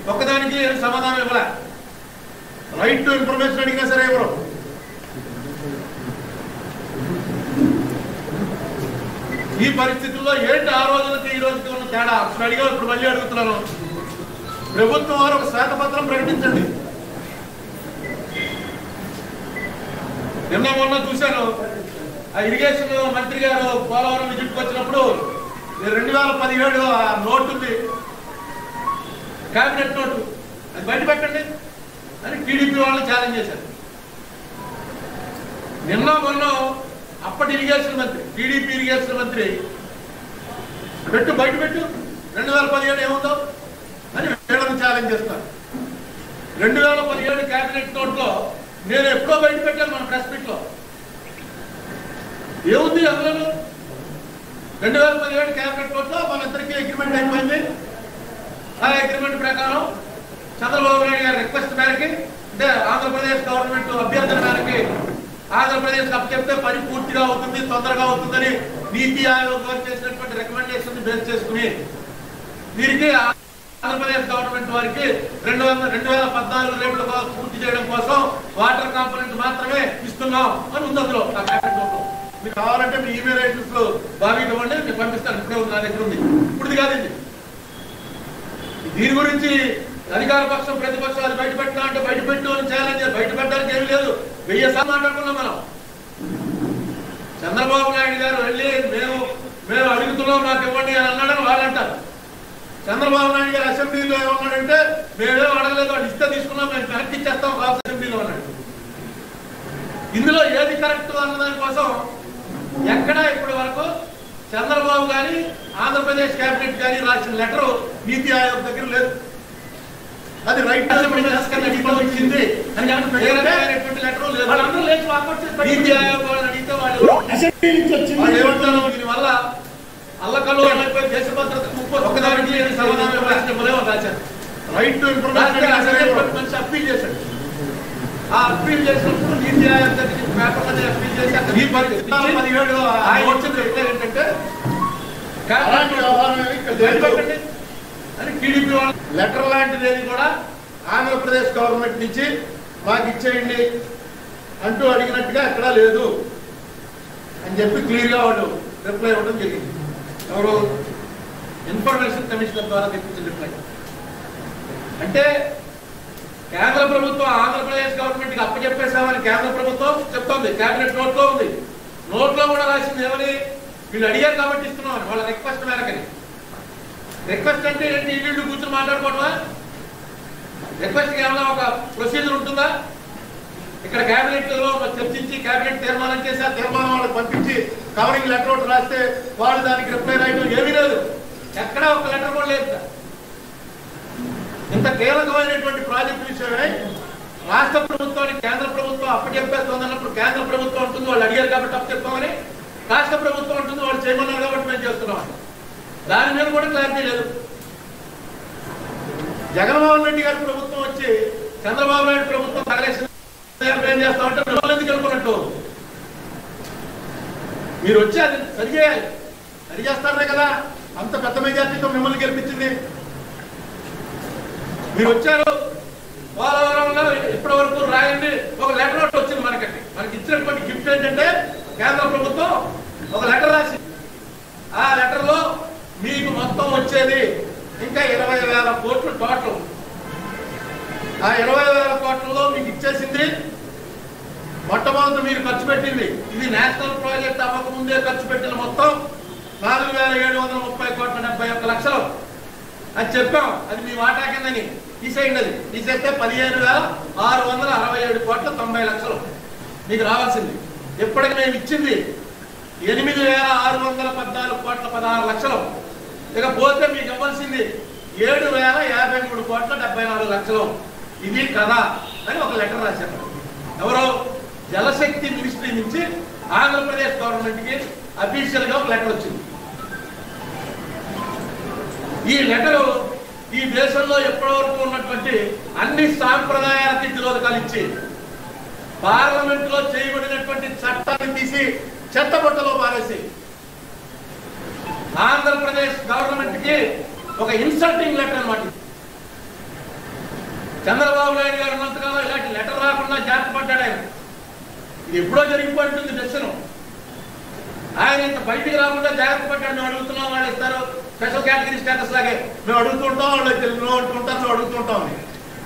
ఒక్కదానికి ఏం సమాధానం ఇవ్వలే రైట్ టు ఇన్ఫర్మేషన్ అడిగినా సరే ఎవరు ఈ పరిస్థితుల్లో ఏంటి ఆ రోజులకి ఈ రోజుకి ఉన్న తేడా అప్పుడు అడిగా ఇప్పుడు మళ్ళీ అడుగుతున్నాను ప్రభుత్వం వారు ఒక శ్వేతపత్రం ప్రకటించండి నిన్న మొన్న చూశాను ఆ ఇరిగేషన్ మంత్రి గారు పోలవరం విజిట్కి వచ్చినప్పుడు ఈ రెండు వేల పదిహేడు ఆ నోట్ ఉంది కేబినెట్ నోటు అది బయట పెట్టండి అని టీడీపీ వాళ్ళని ఛాలెంజ్ చేశారు నిన్న మొన్న అప్పటి ఇరిగేషన్ మంత్రి టీడీపీ ఇరిగేషన్ మంత్రి పెట్టు బయట పెట్టు రెండు వేల పదిహేడు ఏముందో అని వీళ్ళని ఛాలెంజ్ చేస్తారు రెండు వేల పదిహేడు కేబినెట్ నోట్లో నేను ఎప్పుడో బయట పెట్టాను మన ప్రెస్ మీట్ లో ఏముంది అందులో రెండు వేల పదిహేడు కేబినెట్ నోట్లో మన ఇద్దరికి అగ్రిమెంట్ అయిపోయింది ఆ అగ్రిమెంట్ ప్రకారం చంద్రబాబు నాయుడు గారి రిక్వెస్ట్ మేరకి అంటే ఆంధ్రప్రదేశ్ గవర్నమెంట్ అభ్యర్థన మేరకి ఆంధ్రప్రదేశ్ అప్పచెప్తే పని పూర్తిగా అవుతుంది తొందరగా అవుతుందని నీతి ఆయోగ్ వారు చేసినటువంటి రికమెండేషన్ బేస్ చేసుకుని దీనికి ఆంధ్రప్రదేశ్ గవర్నమెంట్ వారికి రెండు వందల రెండు వేల పద్నాలుగు రేట్ల కోసం పూర్తి చేయడం కోసం వాటర్ కాంపోనెంట్ మాత్రమే ఇస్తున్నాం అని ఉంది అందులో ఆ ప్యాకెట్ నోట్లో. మీకు కావాలంటే మీ ఈమెయిల్ అడ్రస్ లో బాబీకి ఇవ్వండి నేను పంపిస్తాను ఇప్పుడే ఉంది నా దగ్గర ఉంది ఇప్పుడు కాదండి దీని గురించి అధికార పక్షం ప్రతిపక్షం అది బయట పెట్టినా అంటే బయట పెట్టు అని ఛాలెంజ్ బయట పెట్టడానికి ఏమీ లేదు వెయ్యి సార్లు మాట్లాడుకున్నాం మనం చంద్రబాబు నాయుడు గారు వెళ్ళి మేము మేము అడుగుతున్నాం నాకు ఇవ్వండి అని అన్నాడని వాళ్ళు అంటారు చంద్రబాబు నాయుడు గారు అసెంబ్లీలో ఏమన్నాడంటే మేమేం అడగలేదు వాళ్ళు ఇస్తే తీసుకున్నాం మేము కరెక్ట్ ఇచ్చేస్తాం రాష్ట్ర అసెంబ్లీలో అన్నాడు ఇందులో ఏది కరెక్ట్ అన్న దానికోసం ఎక్కడా ఇప్పటి వరకు చంద్రబాబు గారి ఆంధ్రప్రదేశ్ కేబినెట్ గారి రాసిన లెటర్ నీతి ఆయోగ్ దగ్గర లేదు అది రైట్ ఇచ్చింది అని వేరేటువంటి లెటర్ లేదు వాళ్ళందరూ లేచి వాకౌట్ చేసి బయటకు నీతి ఆయోగ్ వాళ్ళని అడిగితే వాళ్ళు ఎవరు? అసెంబ్లీ నుంచి వచ్చింది వాళ్ళు ఏమంటారు దీనివల్ల అల్లకల్లో అయిపోయి దేశ భద్రతకు ముప్పు ఒకదానికి ఏది సమాధానం ఇవ్వాల్సిన ఇవ్వలేమో రాశారు రైట్ టు ఇన్ఫర్మేషన్ మనిషి అప్పీల్ చేశాడు ఆ అప్పీల్ చేసినప్పుడు నీతి ఆయోగ్ దగ్గర పేపర్ మీద అప్పీల్ చేసి ఈ పరిస్థితి పదిహేడు ఆయన వచ్చింది ఎట్లా ఏంటంటే అలాంటి వ్యవహారం ఏమీ ఇక్కడ లేదు. అని టీడీపీ వాళ్ళు లెటర్ లాంటిది ఏది కూడా ఆంధ్రప్రదేశ్ గవర్నమెంట్ నుంచి మాకు ఇచ్చేయండి అంటూ అడిగినట్టుగా ఎక్కడా లేదు అని చెప్పి క్లియర్ గా వాళ్ళు రిప్లై ఇవ్వడం జరిగింది ఎవరు ఇన్ఫర్మేషన్ కమిషనర్ ద్వారా తెప్పించిన రిప్లై అంటే కేంద్ర ప్రభుత్వం ఆంధ్రప్రదేశ్ గవర్నమెంట్ కి అప్పచెప్పేశామని కేంద్ర ప్రభుత్వం చెప్తోంది కేబినెట్ నోట్ లో ఉంది నోట్ లో కూడా రాసింది ఏమని వీళ్ళు అడిగారు కాబట్టి ఇస్తున్నామని వాళ్ళ రిక్వెస్ట్ మేరకని రిక్వెస్ట్ అంటే ఏంటి వీళ్ళు కూర్చొని మాట్లాడుకోవటమా రిక్వెస్ట్ ఏమైనా ఒక ప్రొసీజర్ ఉంటుందా ఇక్కడ కేబినెట్ లో చర్చించి కేబినెట్ తీర్మానం చేసి ఆ తీర్మానం వాళ్ళకి పంపించి కవరింగ్ లెటర్ ఒకటి రాస్తే వాళ్ళు దానికి రిప్లై రాయడం ఏమీ లేదు ఎక్కడా ఒక లెటర్ కూడా లేదు సార్. ఇంత కీలకమైనటువంటి ప్రాజెక్ట్ విషయమే రాష్ట్ర ప్రభుత్వానికి కేంద్ర ప్రభుత్వం అప్పచెప్పేస్తుంది అన్నప్పుడు కేంద్ర ప్రభుత్వం ఉంటుంది వాళ్ళు అడిగారు కాబట్టి అప్పచెప్పామని రాష్ట్ర ప్రభుత్వం ఉంటుంది వాళ్ళు చేయమన్నారు కాబట్టి మేము చేస్తున్నాం దాని మీద కూడా క్లారిటీ లేదు జగన్మోహన్ రెడ్డి గారి ప్రభుత్వం వచ్చి చంద్రబాబు నాయుడు ప్రభుత్వం తగలేసిన ఏం చేస్తామంటే మిమ్మల్ని ఎందుకు అనుకున్నట్టు మీరు వచ్చి అది సరి చేయాలి సరి చేస్తారే కదా అంత పెద్ద మెజార్టీతో మిమ్మల్ని గెలిపించింది మీరు వచ్చారు పోలవరంలో ఇప్పటి వరకు రాయండి ఒక లెటర్ ఒకటి వచ్చింది మనకండి మనకి ఇచ్చినటువంటి గిఫ్ట్ ఏంటంటే కేంద్ర ప్రభుత్వం ఒక లెటర్ రాసింది ఆ లెటర్ లో మీకు మొత్తం వచ్చేది ఇంకా ఇరవై వేల కోట్లు టోటల్ ఆ ఇరవై వేల కోట్లలో మీకు ఇచ్చేసింది మొట్టమొదటి మీరు ఖర్చు పెట్టింది ఇది నేషనల్ ప్రాజెక్ట్ అవ్వక ముందే ఖర్చు పెట్టిన మొత్తం నాలుగు వేల ఏడు వందల ముప్పై కోట్ల డెబ్బై ఒక్క లక్షలు అది చెప్పాం అది మీ వాటా కిందని తీసేయండి అది తీసేస్తే పదిహేను వేల ఆరు వందల అరవై ఏడు కోట్ల తొంభై లక్షలు మీకు రావాల్సింది ఇప్పటికి మేము ఇచ్చింది ఎనిమిది వేల ఆరు వందల పద్నాలుగు కోట్ల పదహారు లక్షలు ఇక పోతే మీకు ఇవ్వాల్సింది ఏడు వేల యాభై మూడు కోట్ల డెబ్బై నాలుగు లక్షలు ఇది కదా అని ఒక లెటర్ రాశారు ఎవరో జలశక్తి మినిస్ట్రీ నుంచి ఆంధ్రప్రదేశ్ గవర్నమెంట్ కి అఫీషియల్ గా ఒక లెటర్ వచ్చింది ఈ లెటర్ ఈ దేశంలో ఎప్పటి వరకు ఉన్నటువంటి అన్ని సాంప్రదాయాలకి తిరోధకాలు ఇచ్చి పార్లమెంట్ లో చేయబడినటువంటి చట్టాన్ని తీసి చెత్తబుట్టలో పారేసి ఆంధ్రప్రదేశ్ గవర్నమెంట్ కి ఒక ఇన్సల్టింగ్ లెటర్ అన్నమాట ఇది. చంద్రబాబు నాయుడు గారు ఉన్నంతకాలం ఇలాంటి లెటర్ రాకుండా జాగ్రత్త పడ్డాడు ఆయన ఇది ఎప్పుడో జరిగిపోతుంది దర్శనం ఆయన ఇంత బయటికి రాకుండా జాగ్రత్త పడ్డాడు మేము అడుగుతున్నాం వాళ్ళు ఇస్తారు స్పెషల్ కేటగిరీ స్టేటస్ లాగే మేము అడుగుతుంటాం వాళ్ళు తెలుగులో అంటుంటారు మేము అడుగుతుంటాం అని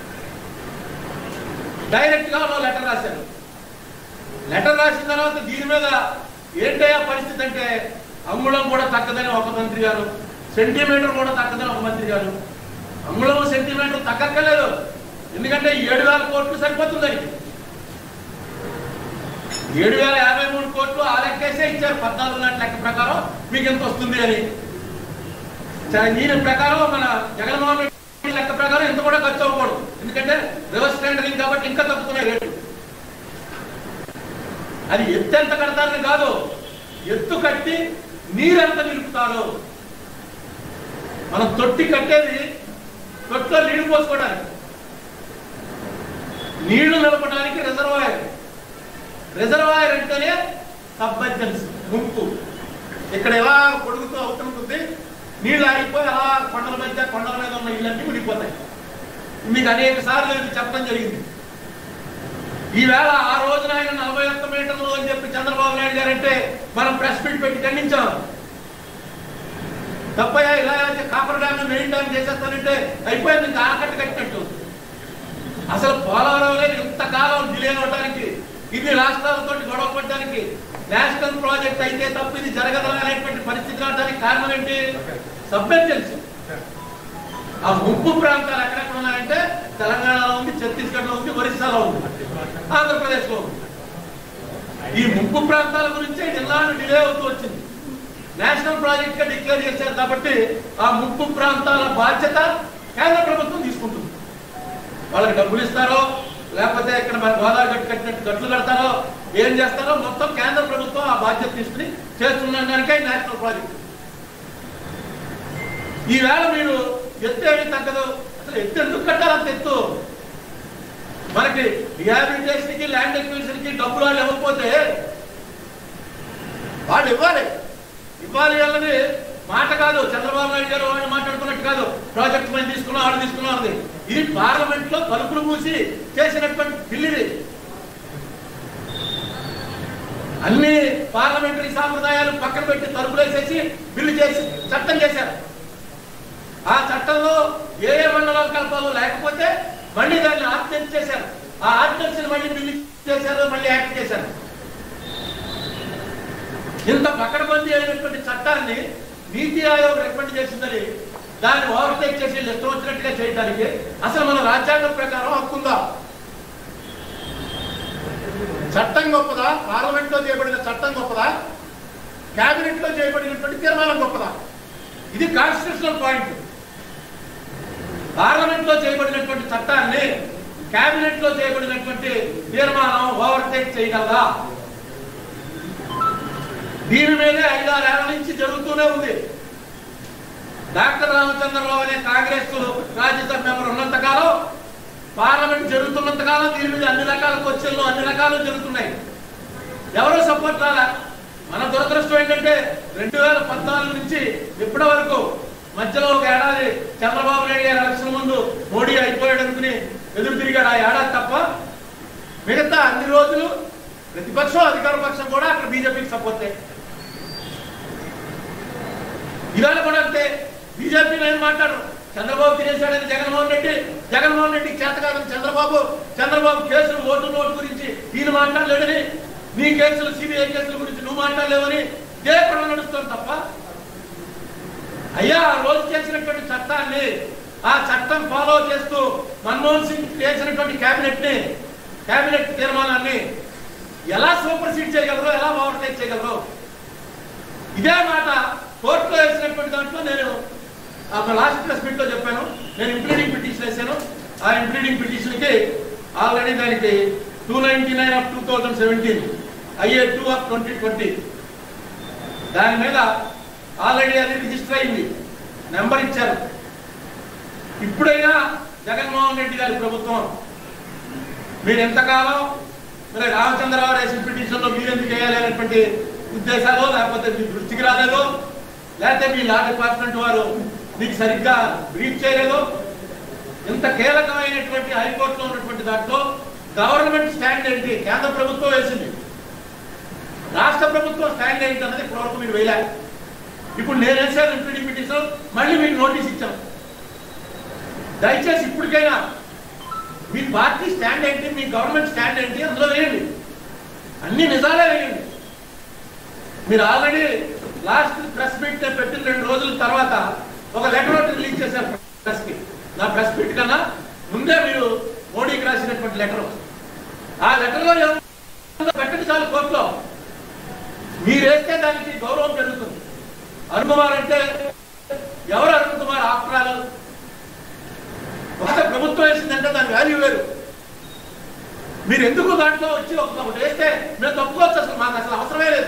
డైరెక్ట్ గా వాళ్ళు లెటర్ రాశారు లెటర్ రాసిన తర్వాత దీని మీద ఏంటయ్యా పరిస్థితి అంటే అంగుళం కూడా తగ్గదని ఒక మంత్రి గారు సెంటీమీటర్ కూడా తగ్గదని ఒక మంత్రి గారు అంగుళం సెంటీమీటర్ తగ్గక్కర్లేదు ఎందుకంటే ఏడు వేల కోట్లు సరిపోతుంది దానికి ఏడు వేల యాభై మూడు కోట్లు ఆ లెక్కేసే ఇచ్చారు పద్నాలుగు నాటి లెక్క ప్రకారం మీకు ఎంత వస్తుంది అని సరే, దీని ప్రకారం మన జగన్మోహన్ రెడ్డి లెక్క ప్రకారం ఎంత కూడా ఖర్చు అవ్వకూడదు ఎందుకంటే రివర్స్ టెండరింగ్ కాబట్టి ఇంకా తగ్గుతున్నాయి రేట్లు అది ఎత్తు ఎంత కడతారని కాదు ఎత్తు కట్టి నీరు ఎంత నిలుపుతారు మనం తొట్టి కట్టేది తొట్టిలో నీళ్లు పోసుకోవడానికి నీళ్లు నిలపడానికి రిజర్వాయర్ రిజర్వాయర్ అంటేనే సబ్మర్జెన్స్ ముంపు ఇక్కడ ఎలా పొడుగుతూ అవుతుంటుంది నీళ్ళు ఆగిపోయి అలా కొండల మధ్య కొండల మీద ఉన్న ఇళ్ళన్నీ మునిగిపోతాయి మీకు అనేక సార్లు ఇది చెప్పడం జరిగింది ఈవేళ ఆ రోజున ఆయన నలభై ఒక్క మీటర్లు అని చెప్పి చంద్రబాబు నాయుడు గారు అంటే మనం ప్రెస్ మీట్ పెట్టి ఖండించాం తప్పయ్యా ఇలా అయితే కాపర్ డ్యామ్ మెయిన్ డ్యామ్ చేసేస్తానంటే అయిపోయింది ఇంకా ఆకట్టు కట్టినట్టు అసలు పోలవరంలో ఇంతకాలం డిలే అవడానికి ఇది రాష్ట్రాలతో గొడవ పడడానికి నేషనల్ ప్రాజెక్ట్ అయితే తప్ప ఇది జరగదు అనేటువంటి పరిస్థితి రావడానికి కారణం ఏంటి సబ్మెర్జెన్సీ ఆ ముంపు ప్రాంతాలు ఎక్కడెక్కడ ఉన్నాయంటే తెలంగాణలో ఉంది ఛత్తీస్గఢ్ లో ఉంది ఒరిస్సాలో ఉంది ఆంధ్రప్రదేశ్ లో ఉంది ఈ ముంపు ప్రాంతాల గురించే జిల్లాను డిలే అవుతూ వచ్చింది నేషనల్ ప్రాజెక్ట్ గా డిక్లేర్ చేశారు కాబట్టి ఆ ముంపు ప్రాంతాల బాధ్యత కేంద్ర ప్రభుత్వం తీసుకుంటుంది వాళ్ళకి డబ్బులు ఇస్తారో లేకపోతే ఇక్కడ మన గోదావరి గట్టు కట్టినట్టు గట్లు కడతారో ఏం చేస్తారో మొత్తం కేంద్ర ప్రభుత్వం ఆ బాధ్యత తీసుకుని చేస్తుండడానికే నేషనల్ ప్రాజెక్ట్ ఈవేళ మీరు ఎత్తు ఏమీ తగ్గదు అసలు ఎత్తు ఎందుకు కట్టాలంత ఎత్తు మనకి రిహాబిలిటేషన్ కి ల్యాండ్ ఎక్విజిషన్ కి డబ్బులు వాళ్ళు ఇవ్వకపోతే వాళ్ళు ఇవ్వాలి ఇవ్వాలి వాళ్ళని మాట కాదు చంద్రబాబు నాయుడు గారు వాళ్ళు మాట్లాడుకున్నట్టు కాదు ప్రాజెక్ట్ మేము తీసుకున్నాం వాళ్ళు తీసుకున్నాం అది ఇది పార్లమెంట్ లో తలుపులు మూసి చేసినటువంటి బిల్ ఇది అన్ని పార్లమెంటరీ సాంప్రదాయాలు పక్కన పెట్టి తలుపులు వేసేసి బిల్లు చేసి చట్టం చేశారు ఆ చట్టంలో ఏ ఏ మండలాలు కలపాలో లేకపోతే మళ్ళీ దాన్ని ఆర్డినెన్స్ చేశారు ఆ ఆర్డినెన్స్ మళ్ళీ బిల్లు చేశారు మళ్ళీ యాక్ట్ చేశారు ఇంత పకడ్బందీ అయినటువంటి చట్టాన్ని నీతి ఆయోగ్ రికమెండ్ చేసిందని దాన్ని ఓవర్టేక్ చేసి ఇష్టం వచ్చినట్టుగా చేయడానికి అసలు మన రాజ్యాంగం ప్రకారం హక్కుందా చట్టం గొప్పదా పార్లమెంట్ లో చేయబడిన చట్టం గొప్పదా కేబినెట్ లో చేయబడినటువంటి తీర్మానం గొప్పదా ఇది కాన్స్టిట్యూషనల్ పాయింట్ పార్లమెంట్ లో చేయబడినటువంటి చట్టాన్ని కేబినెట్ లో చేయబడినటువంటి తీర్మానం ఓవర్టేక్ చేయగలదా దీని మీదే ఐదారేళ్ల నుంచి జరుగుతూనే ఉంది డాక్టర్ రామచంద్రరావు అనే కాంగ్రెస్ రాజ్యసభ మెంబర్ ఉన్నంత కాలం పార్లమెంట్ జరుగుతున్నంత కాలం దీని మీద అన్ని రకాల క్వశ్చన్లు అన్ని రకాలు జరుగుతున్నాయి ఎవరో సపోర్ట్ రాలా మన దురదృష్టం ఏంటంటే రెండు వేల పద్నాలుగు నుంచి ఇప్పటి వరకు మధ్యలో ఒక ఏడాది చంద్రబాబు నాయుడు గారి ఎలక్షన్ ముందు మోడీ అయిపోయాడు అనుకుని ఎదురు తిరిగాడు ఆ ఏడాది తప్ప మిగతా అన్ని రోజులు ప్రతిపక్షం అధికార పక్షం కూడా అక్కడ బీజేపీకి సపోర్టే ఇవాళ కూడా అంతే బీజేపీ ఏం మాట్లాడరు చంద్రబాబు తినేశాడని జగన్మోహన్ రెడ్డి జగన్మోహన్ రెడ్డికి చేత కాదని చంద్రబాబు చంద్రబాబు కేసులు ఓటు నోటు గురించి ఈయన మాట్లాడలేడని నీ కేసులు సిబిఐ కేసుల గురించి నువ్వు మాట్లాడలేవని ఇదే పనులు నడుస్తుంది తప్ప అయ్యా ఆ రోజు చేసినటువంటి చట్టాన్ని ఆ చట్టం ఫాలో చేస్తూ మన్మోహన్ సింగ్ చేసినటువంటి కేబినెట్ ని కేబినెట్ తీర్మానాన్ని ఎలా సూపర్ సీడ్ చేయగలరు ఎలా ఓవర్టేక్ చేయగలరు ఇదే మాట కోర్టులో వేసినటువంటి దాంట్లో నేను ఆ లాస్ట్ ప్రెస్ మీట్ లో చెప్పాను నేను ఇంప్లీడింగ్ పిటిషన్ వేసాను ఆ ఇంప్లీడింగ్ పిటిషన్ కి ఆల్రెడీ దానికి two ninety nine of two thousand seventeen IA two of twenty twenty దాని మీద ఆల్రెడీ అది రిజిస్టర్ అయింది నెంబర్ ఇచ్చారు ఇప్పుడైనా జగన్మోహన్ రెడ్డి గారి ప్రభుత్వం మీరు ఎంతకాలం మరి రామచంద్రరావు వేసిన పిటిషన్లో మీరు ఎందుకు వేయాలి అనేటువంటి ఉద్దేశాలు లేకపోతే మీ దృష్టికి రాలేదో లేకపోతే మీ లా డిపార్ట్మెంట్ వారు మీకు సరిగ్గా బ్రీఫ్ చేయలేదు ఇంత కీలకమైనటువంటి హైకోర్టులో ఉన్నటువంటి దాంట్లో గవర్నమెంట్ స్టాండ్ ఏంటి కేంద్ర ప్రభుత్వం వేసింది రాష్ట్ర ప్రభుత్వం స్టాండ్ ఏంటి అన్నది ఇప్పటివరకు మీరు వేయలే ఇప్పుడు నేను వేసాను ఇంప్లీడి పిటిషన్ మళ్ళీ మీకు నోటీస్ ఇచ్చాను దయచేసి ఇప్పటికైనా మీ పార్టీ స్టాండ్ ఏంటి మీ గవర్నమెంట్ స్టాండ్ ఏంటి అందులో వేయండి అన్ని నిజాలే వేయండి మీరు ఆల్రెడీ లాస్ట్ ప్రెస్ మీట్ పెట్టిన రెండు రోజుల తర్వాత ఒక లెటర్ ఒకటి రిలీజ్ చేశారు ప్రెస్ కి నా ప్రెస్ మీట్ కన్నా ముందే మీరు మోడీకి రాసినటువంటి లెటర్ ఆ లెటర్ లో పెట్టండి చాలు కోర్టులో మీరు వేస్తే దానికి గౌరవం పెరుగుతుంది అరుణ్ కుమార్ అంటే ఎవరు అరుణ్ కుమార్ ఆఫ్రాలు ఒకసారి ప్రభుత్వం వేసిందంటే దాని వాల్యూ వేరు మీరు ఎందుకు దాంట్లో వచ్చి ఒక ఒకటి వేస్తే మేము తప్పుకోవచ్చు అసలు మాకు అసలు అవసరమే లేదు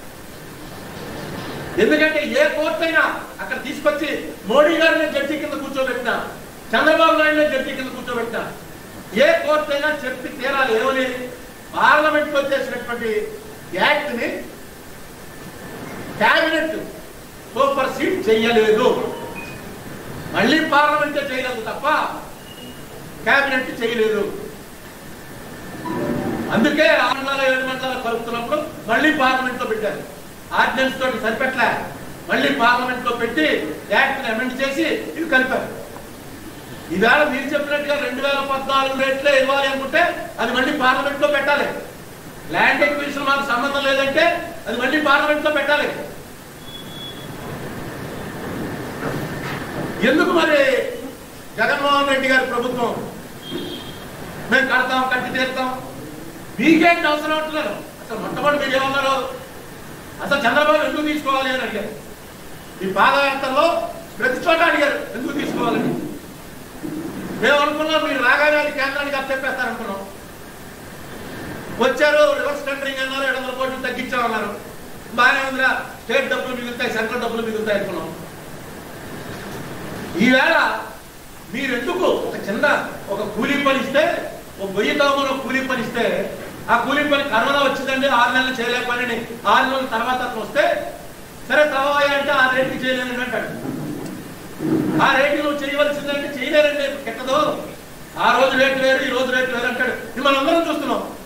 ఎందుకంటే ఏ కోర్టు అయినా అక్కడ తీసుకొచ్చి మోడీ గారిని జడ్జి కింద కూర్చోబెట్టినా చంద్రబాబు నాయుడు జడ్జి కింద కూర్చోబెట్టినా ఏ కోర్టు అయినా చెప్పి తీరాలి ఏమని పార్లమెంట్ లో చేసినటువంటి యాక్ట్ ని క్యాబినెట్ సూపర్ సీట్ చేయలేదు మళ్ళీ పార్లమెంట్ చేయలేదు తప్ప క్యాబినెట్ చేయలేదు అందుకే ఆరు మండలాలు ఏడు మండలాలు కలుపుతున్నప్పుడు మళ్ళీ పార్లమెంట్ లో పెట్టారు ఆర్డినెన్స్ తోటి సరిపెట్టలే మళ్ళీ పార్లమెంట్ లో పెట్టి యాక్ట్ అమెండ్ చేసి ఇది కలిపారు ఈవేళ మీరు చెప్పినట్టుగా రెండు వేల పద్నాలుగు రేట్లే ఇవ్వాలి అనుకుంటే అది మళ్ళీ పార్లమెంట్ లో పెట్టాలి ల్యాండ్ ఎక్విజిషన్ మాకు సంబంధం లేదంటే అది మళ్ళీ పార్లమెంట్ లో పెట్టాలి ఎందుకు మరి జగన్మోహన్ రెడ్డి గారి ప్రభుత్వం మేము కడతాం కట్టి తీరుతాం మీకేంటి అవసరం అంటున్నారు అసలు మొట్టమొదటి మీరు ఏమన్నారు అసలు చంద్రబాబు ఎందుకు తీసుకోవాలి అని అడిగారు ఈ పాదయాత్రలో ప్రతి చోట అడిగారు ఎందుకు తీసుకోవాలని మేము అనుకున్నాం మీరు రాగానే అది కేంద్రానికి అప్పచెప్పేస్తారనుకున్నాం వచ్చారు రివర్స్ టెండరింగ్ అన్నారు ఏడు వందల కోట్లు తగ్గించామన్నారు బాగానే ఉందిరా స్టేట్ డబ్బులు మిగులుతాయి సెంట్రల్ డబ్బులు మిగులుతాయి అనుకున్నాం ఈవేళ మీరు ఎందుకు ఒక చిన్న ఒక కూలీ పని ఇస్తే ఒక వెయ్యి తోమలో కూలీ పని ఇస్తే ఆ కూలీ పని కరోనా వచ్చిందండి ఆరు నెలలు చేయలేకపోయినని ఆరు నెలల తర్వాత అతను వస్తే సరే తవయ్య అంటే ఆ రేటుకి చేయలేనండి అంటాడు ఆ రేటు నువ్వు చేయవలసిందంటే చేయలేరండి కిట్టదు ఆ రోజు రేటు వేరు ఈ రోజు రేటు వేరు అంటాడు ఇది మనం అందరం చూస్తున్నాం